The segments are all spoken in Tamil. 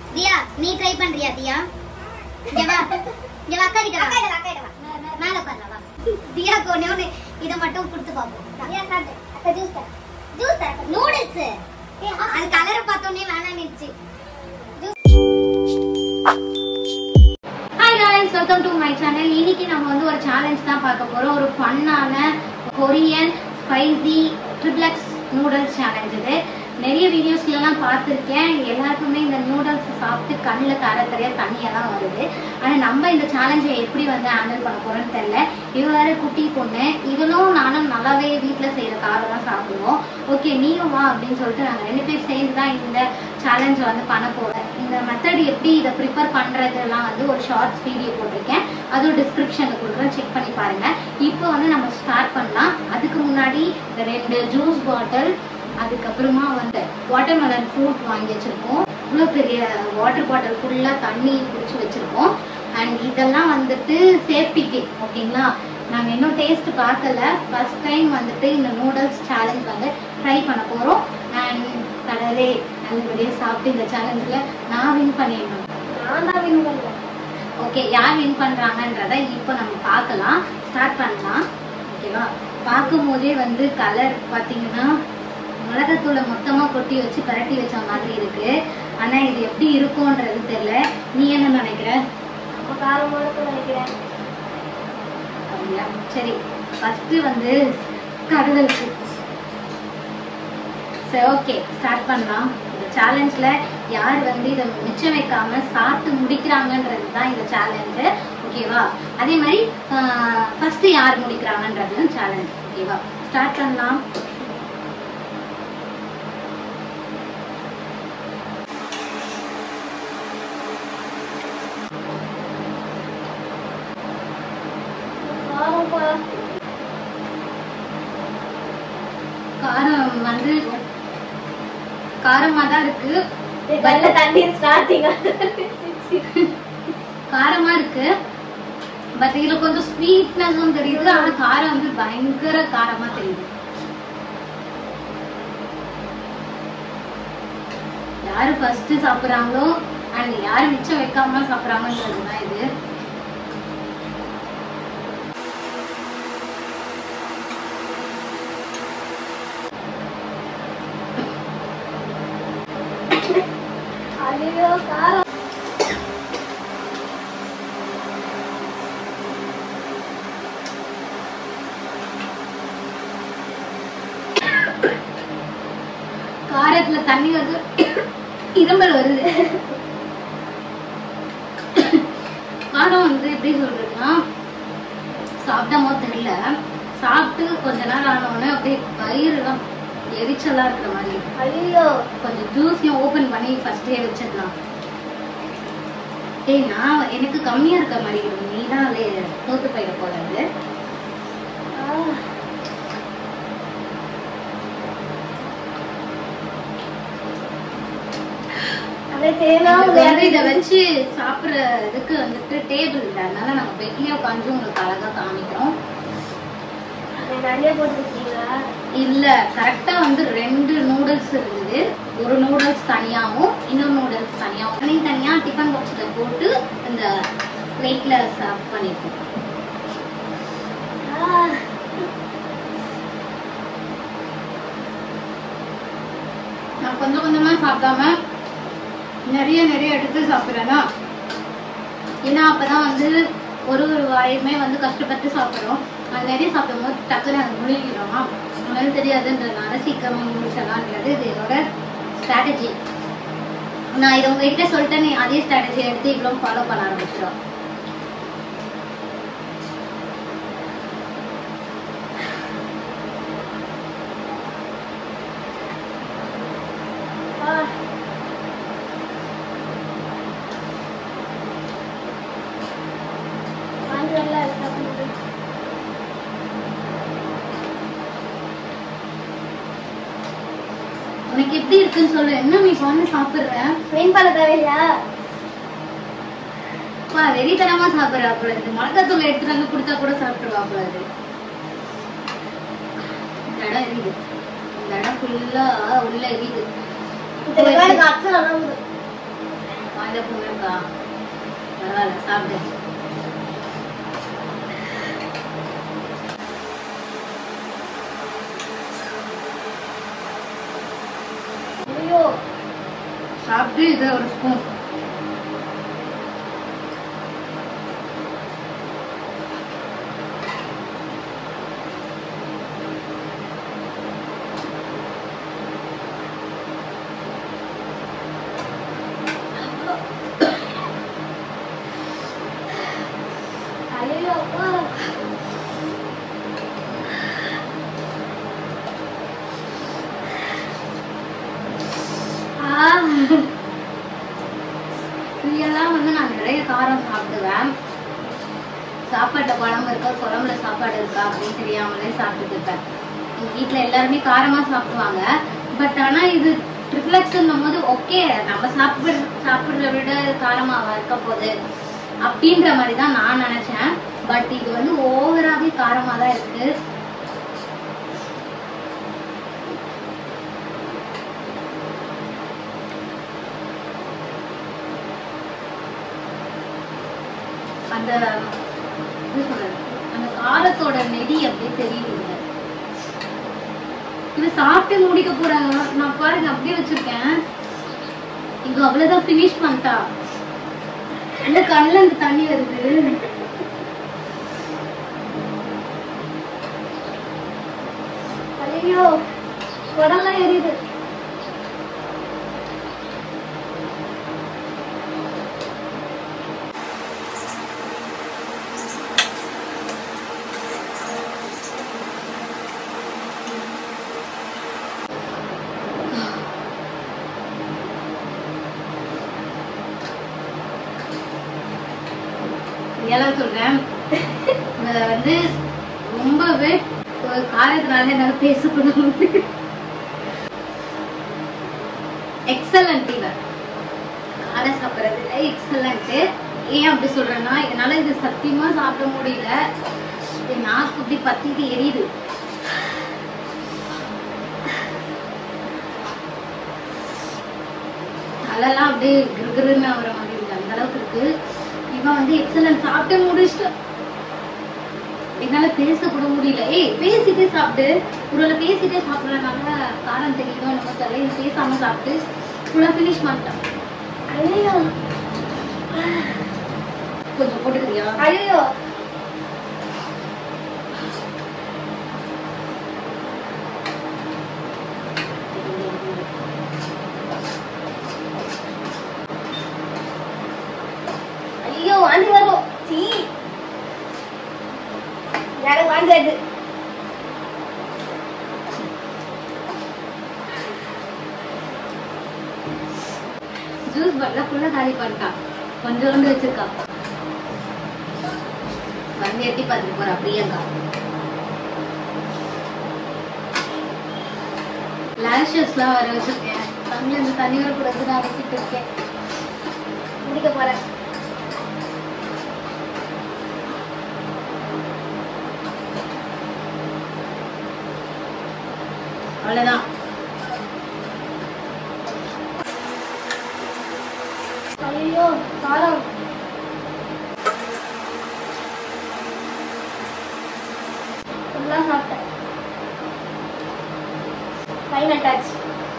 தியா நீ ட்ரை பண்றியா தியா இங்க வா இங்க வா அக்கா கிட்ட வா மேல உட்கார்ல வா தியா ஒண்ணே ஒண்ணு இத மட்டும் கொடுத்து பாப்போம் தியா சாப்பிடு அக்கா ஜூஸ் தர ஜூஸ் தர நூடுல்ஸ் அது கலரை பார்த்தோன்னே வேணாம்னுச்சு hi guys welcome to my channel இன்னைக்கு நம்ம வந்து ஒரு சேலஞ்ச் தான் பார்க்க போறோம் ஒரு ஃபன்னான Korean spicy triplex noodles challenge இது நிறைய வீடியோஸ்லாம் பார்த்துருக்கேன் எல்லாருக்குமே இந்த நூடுல்ஸ் சாப்பிட்டு கண்ணில் தர தரையா தண்ணியெல்லாம் வருது ஆனால் நம்ம இந்த சேலஞ்சை எப்படி வந்து ஹேண்டில் பண்ண போறோம்னு தெரியல இவ வேற குட்டி பொண்ணு இவளும் நானும் நல்லாவே வீட்டில் செய்கிற காரம் தான் சாப்பிடுவோம் ஓகே நீயும் வா அப்படின்னு சொல்லிட்டு நாங்கள் ரெண்டு பேர் சேர்ந்து தான் இந்த சேலஞ்ச் வந்து பண்ண போகிறோம் இந்த மெத்தட் எப்படி இதை ப்ரிப்பேர் பண்ணுறதுலாம் வந்து ஒரு ஷார்ட்ஸ் வீடியோ போட்டிருக்கேன் அதுவும் டிஸ்கிரிப்ஷனில் கொடுக்குறேன் செக் பண்ணி பாருங்கள் இப்போ வந்து நம்ம ஸ்டார்ட் பண்ணலாம் அதுக்கு முன்னாடி இந்த ரெண்டு ஜூஸ் பாட்டில் அதுக்கப்புறமா வந்து வாட்டர்மெலன் ஃப்ரூட் வாங்கி வச்சுருக்கோம் இவ்வளோ பெரிய வாட்டர் பாட்டில் ஃபுல்லாக தண்ணி பிடிச்சி வச்சுருக்கோம் அண்ட் இதெல்லாம் வந்துட்டு சேஃப்டிக்கு ஓகேங்களா நாங்கள் இன்னும் டேஸ்ட் பார்க்கல ஃபர்ஸ்ட் டைம் வந்துட்டு இந்த நூடுல்ஸ் சேலஞ்ச் வந்து ட்ரை பண்ண போகிறோம் அண்ட் கடலே நல்லபடியாக சாப்பிட்டு இந்த சேலஞ்சில் நான் வின் பண்ணிடணும் நான் தான் வின் பண்ணுவேன் ஓகே யார் வின் பண்ணுறாங்கன்றத இப்போ நம்ம பார்க்கலாம் ஸ்டார்ட் பண்ணலாம் ஓகேவா பார்க்கும் போதே வந்து கலர் பார்த்தீங்கன்னா மிளகாத்தூளை மொத்தமாக கொட்டி வச்சு பரட்டி வச்ச மாதிரி இருக்கு ஆனால் இது எப்படி இருக்கும்ன்றது தெரியல நீ என்ன நினைக்கிற நம்ம காரமான நினைக்கிறேன் அப்படியா சரி ஃபஸ்ட்டு வந்து கடல் சிப்ஸ் சரி ஓகே ஸ்டார்ட் பண்ணலாம் இந்த சேலஞ்சில் யார் வந்து இதை மிச்சம் வைக்காம சாப்பிட்டு முடிக்கிறாங்கன்றது தான் இந்த சேலஞ்சு ஓகேவா அதே மாதிரி ஃபஸ்ட்டு யார் முடிக்கிறாங்கன்றதும் சேலஞ்ச் ஓகேவா ஸ்டார்ட் பண்ணலாம் காரம் பா காரம் வந்து காரமாக தான் இருக்கு நல்ல தண்ணி ஸ்டார்டிங் காரமா இருக்கு பட் இதுல கொஞ்சம் ஸ்வீட்னஸும் தெரியுது ஆனா காரம் வந்து பயங்கர காரமா தெரியுது யாரு ஃபர்ஸ்ட் சாப்பிடுறாங்களோ அண்ட் யாரு மிச்சம் வைக்காம சாப்பிடுறாங்கன்றது தான் இது ஐயோ காரம் காரத்துல தண்ணி வந்து இருமல் வருது காரம் வந்து எப்படி சொல்றதுன்னா சாப்பிட்டமோ தெரியல சாப்பிட்டு கொஞ்ச நேரம் ஆனவுடனே அப்படியே வயிறுலாம் எரிச்சலா இருக்கிற மாதிரி இருக்கு. ஐயோ கொஞ்சம் ஜூஸையும் ஓபன் பண்ணி ஃபர்ஸ்டே வச்சிடலாம் ஏய் நான் எனக்கு கம்மியா இருக்க மாதிரி இருக்கு நீ தான் தோத்து போயிட போறது அதே தேவையான எனக்கு வந்து இதை வச்சு சாப்பிடுற இதுக்கு வந்துட்டு டேபிள் இல்லை அதனால நம்ம பெட்லயே உட்காந்து உங்களுக்கு அழகா காமிக்கிறோம் நிறைய போட்டுருக்கீங்களா இல்ல கரெக்டா வந்து ரெண்டு நூடுல்ஸ் இருந்தது ஒரு நூடுல்ஸ் தனியாவும் இன்னொரு நூடுல்ஸ் தனியாவும் தனி தனியா டிஃபன் பாக்ஸ்ல போட்டு இந்த பிளேட்ல சர்வ் பண்ணிருக்கோம் நான் கொஞ்சம் கொஞ்சமா சாப்பிடாம நிறைய நிறைய எடுத்து சாப்பிட்றேன்னா ஏன்னா அப்பதான் வந்து ஒரு ஒரு வாயுமே வந்து கஷ்டப்பட்டு சாப்பிட்றோம் அது நிறைய சாப்பிடும்போது டக்குன்னு அது முழுகிடும் அதனால தெரியாதுன்றதுனால சீக்கிரமா முடிச்சிடலான்றது இது இதோட ஸ்ட்ராட்டஜி நான் இதை உங்ககிட்ட சொல்லிட்டேன் நீ அதே ஸ்ட்ராட்டஜி எடுத்து இவ்வளோ ஃபாலோ பண்ண ஆரம்பிச்சிடும் உனக்கு எப்படி இருக்குன்னு சொல்லு என்ன நீ பண்ணி சாப்பிடுற மீன் பண்ண தேவையா அப்பா வெறித்தனமா சாப்பிடுறா போல இது மிளகாத்தூள் எடுத்துட்டு வந்து கொடுத்தா கூட சாப்பிடுவா போல இது இந்த இடம் எரியுது இந்த இடம் ஃபுல்லா உள்ள எரியுது இந்த எனக்கு அச்சம் நல்லா வருது. சாப்பிட்டே போவேன்க்கா பரவாயில்ல சாப்பிடு ஐயோ சாப்பிட்டு இதை ஒரு ஸ்பூன் ஐயோ அப்பா இதெல்லாம் வந்து நான் நிறைய காரம் சாப்பிடுவேன் சாப்பாட்டில் குழம்பு இருக்கா குழம்புல சாப்பாடு இருக்கா அப்படின்னு தெரியாமலே சாப்பிட்டுட்டு இருப்பேன் எங்கள் வீட்டில் எல்லாருமே காரமாக சாப்பிடுவாங்க பட் ஆனால் இது ட்ரிப்ளெக்ஸ்ன்னும் போது ஓகே நம்ம சாப்பிட சாப்பிட்றத விட காரமாக இருக்க போகுது அப்படின்ற மாதிரி தான் நான் நினச்சேன் பட் இது வந்து ஓவராகவே காரமாக தான் இருக்கு அந்த எப்படி சொல்றது அந்த காரத்தோட நெடி அப்படியே தெரியுது இது சாப்பிட்டு முடிக்க போறாங்க நான் பாருங்க அப்படியே வச்சிருக்கேன் இங்க அவ்வளவுதான் ஃபினிஷ் பண்ணிட்டா இல்ல கண்ணுல இருந்து தண்ணி வருது ஐயோ உடம்பெல்லாம் எரியுது ஏழை சொல்றேன் இத வந்து ரொம்பவே ஒரு காரத்தினால என்னால பேசக்கூட எக்ஸலண்ட் இவன் காரம் சாப்பிட்றதுல எக்ஸலண்ட் ஏன் அப்படி சொல்றேன்னா என்னால இது சத்தியமா சாப்பிட முடியல என் நாக்கு இப்படி பத்திட்டு எரியுது தலைலாம் அப்படியே கிருகிருன்னு ஆகுற மாதிரி இருக்கு அந்த அளவுக்கு இருக்கு இவன் வந்து எக்ஸலன்ட் சாப்பிட்டே முடிச்சுட்டு என்னால பேச கூட முடியல ஏய் பேசிட்டே சாப்பிட்டு ஒருவேளை பேசிட்டே சாப்பிட்றதுனால காரம் தெரியுதோ நம்ம தெரியல இது பேசாம சாப்பிட்டு ஃபுல்லா ஃபினிஷ் பண்ணிட்டான் ஐயோ கொஞ்சம் போட்டுக்கிறியா ஐயோ ஐயோ வாந்தி வரும் சீ எனக்கு வாந்தி வருது ஜூஸ் பாட்டில ஃபுல்லா காலி பண்ணிட்டான் கொஞ்சம் வந்து வச்சிருக்கா வந்து எட்டி பார்த்துட்டு போறா பிரியங்கா லேஷஸ்லாம் வர வச்சிருக்கேன் கண்ணுல இருந்து தண்ணி வரக்கூடாது நான் அடைச்சிட்டு இருக்கேன் முடிக்க போறேன் அவ்வளவுதான் ஐயோ காரம் ஃபுல்லாக சாப்பிட்டேன் ஃபைனல் டச்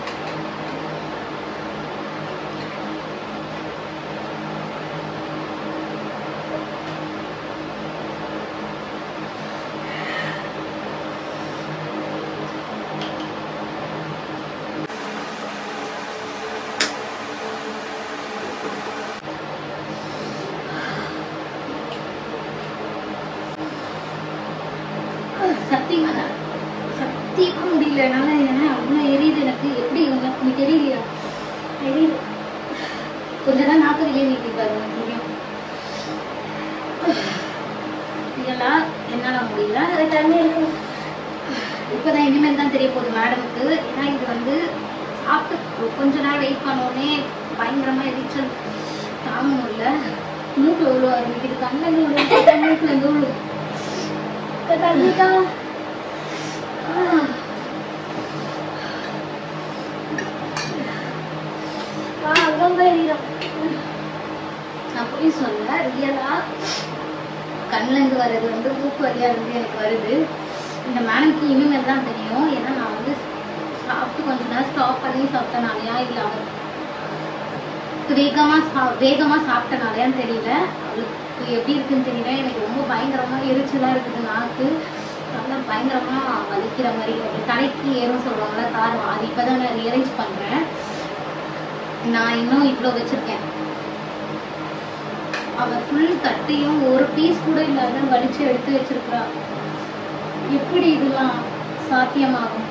சத்தியமா நான் சத்தியமா முடியல என்னால ஏன்னா அவ்வளோ எரியுது எனக்கு எப்படி இவங்க உனக்கு தெரியலையா தெரியுது கொஞ்ச நேரம் நாக்கு வெளியே நீட்டி பாருங்க எனக்கு தெரியும் இதெல்லாம் என்னால முடியல அது தண்ணி இருக்கும் இப்போதான் இனிமேல் தான் தெரிய போகுது மேடமுக்கு ஏன்னா இது வந்து சாப்பிட்டு கொஞ்ச நேரம் வெயிட் பண்ணோடனே பயங்கரமா எரிச்சல் தாங்க முடியல மூக்குல உள்ள ஆரம்பிக்குது கண்ணில் உள்ள மூக்குல இருந்து உள்ள தண்ணி தான் ஆ ரொம்ப எரியும் நான் போய் சொல்ல ரியலா கண்ணுல இருந்து வர்றது வந்து மூக்கு வழியா இருந்து எனக்கு வருது இந்த மேடம்க்கு இனிமேல் தான் தெரியும் ஏன்னா நான் வந்து சாப்பிட்டு கொஞ்ச நேரம் ஸ்டாப் பண்ணி சாப்பிட்டனாலயா இல்லை அவருக்கு வேகமா சா வேகமா சாப்பிட்டனாலயான்னு தெரியல அவளுக்கு எப்படி இருக்குன்னு தெரியல எனக்கு ரொம்ப பயங்கரமா எரிச்சலா இருக்குது நாக்கு நல்லா பயங்கரமா வலிக்கிற மாதிரி அப்படி தலைக்கு ஏறும் சொல்லுவாங்கல்ல காரம் அது இப்பதான் நான் ரியலைஸ் பண்றேன் நான் இன்னும் இவ்வளோ வச்சிருக்கேன் அவ ஃபுல் தட்டையும் ஒரு பீஸ் கூட இல்லாத வலிச்சு எடுத்து வச்சிருக்கிறா எப்படி இதெல்லாம் சாத்தியமாகும்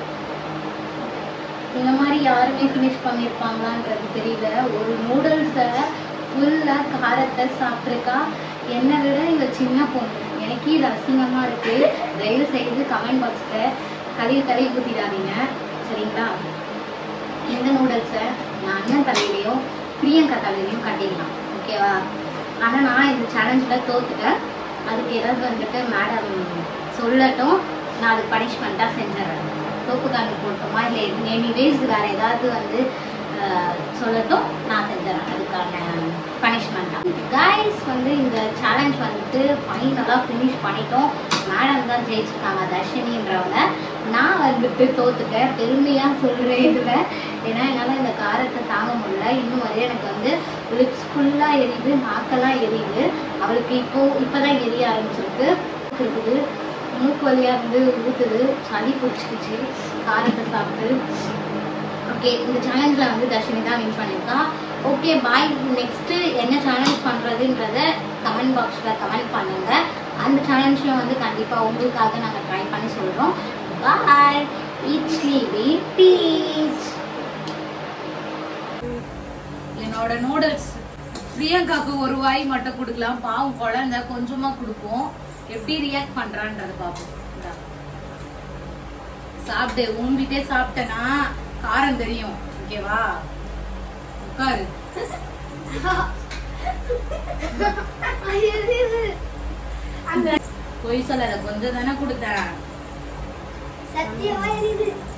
இந்த மாதிரி யாருமே ஃபினிஷ் பண்ணியிருப்பாங்களான்றது தெரியல ஒரு நூடுல்ஸை ஃபுல்லாக காரத்தை சாப்பிட்ருக்கா என்னை விட இவ சின்ன பொண்ணு எனக்கே இது அசிங்கமாக இருக்கு தயவு செய்து கமெண்ட் பாக்ஸில் கழுவி கழுவி ஊற்றிடாதீங்க சரிங்களா இந்த நூடுல்ஸை நான் அண்ணன் தலையிலையும் பிரியங்கா தலையிலையும் கட்டிடலாம் ஓகேவா ஆனால் நான் இந்த சேலஞ்சில் தோத்துட்டேன் அதுக்கு ஏதாவது வந்துட்டு மேடம் சொல்லட்டும் நான் அதுக்கு பனிஷ்மெண்ட்டாக செஞ்சிடறேன் தோப்பு காரணம் போட்டோமா இல்லை எனிவேஸ் வேறு ஏதாவது வந்து அஹ், சொல்லட்டும் நான் செஞ்சிடறேன் அதுக்கான பனிஷ்மெண்ட்டாக கைஸ் வந்து இந்த சேலஞ்ச் வந்துட்டு ஃபைனலாக ஃபினிஷ் பண்ணிட்டோம் மேடம் தான் ஜெயிச்சிருக்காங்க தர்ஷினின்றவங்க நான் வந்துட்டு தோத்துட்டேன் பெருமையாக சொல்கிறேன் இதில் ஏன்னா என்னால் இந்த காரத்தை தாங்க முடியல இன்னும் வரையும் எனக்கு வந்து லிப்ஸ் ஃபுல்லாக எரியுது நாக்கெல்லாம் எரியுது அவளுக்கு இப்போ இப்போ தான் எரிய ஆரம்பிச்சிருக்கு இருக்குது மூக்கு வழியாக இருந்து ஊற்றுது சளி பிடிச்சிக்கிச்சு காரத்தை சாப்பிட்டு ஓகே இந்த சேலஞ்சில் வந்து தர்ஷினி தான் வின் பண்ணியிருக்கா ஓகே பாய் நெக்ஸ்ட்டு என்ன சேலஞ்ச் பண்ணுறதுன்றத கமெண்ட் பாக்ஸில் கமெண்ட் பண்ணுங்க அந்த சேலஞ்சும் வந்து கண்டிப்பாக உங்களுக்காக நாங்கள் ட்ரை பண்ணி சொல்கிறோம் பாய் இட்லி வி பீச் என்னோட நூடுல்ஸ் பிரியங்காக்கு ஒரு வாய் மட்டும் கொடுக்கலாம் பாவம் குழந்தை கொஞ்சமா கொடுப்போம் எப்படி ரியாக்ட் பண்றான்றது பாப்போம் இந்தா. சாப்பிடு உன்கிட்டே சாப்பிட்டனா காரம் தெரியும் ஓகேவா உட்காரு அந்த பொய் சொல்லாத கொஞ்சம் தானே கொடுத்தேன் சத்தியமா எரியுது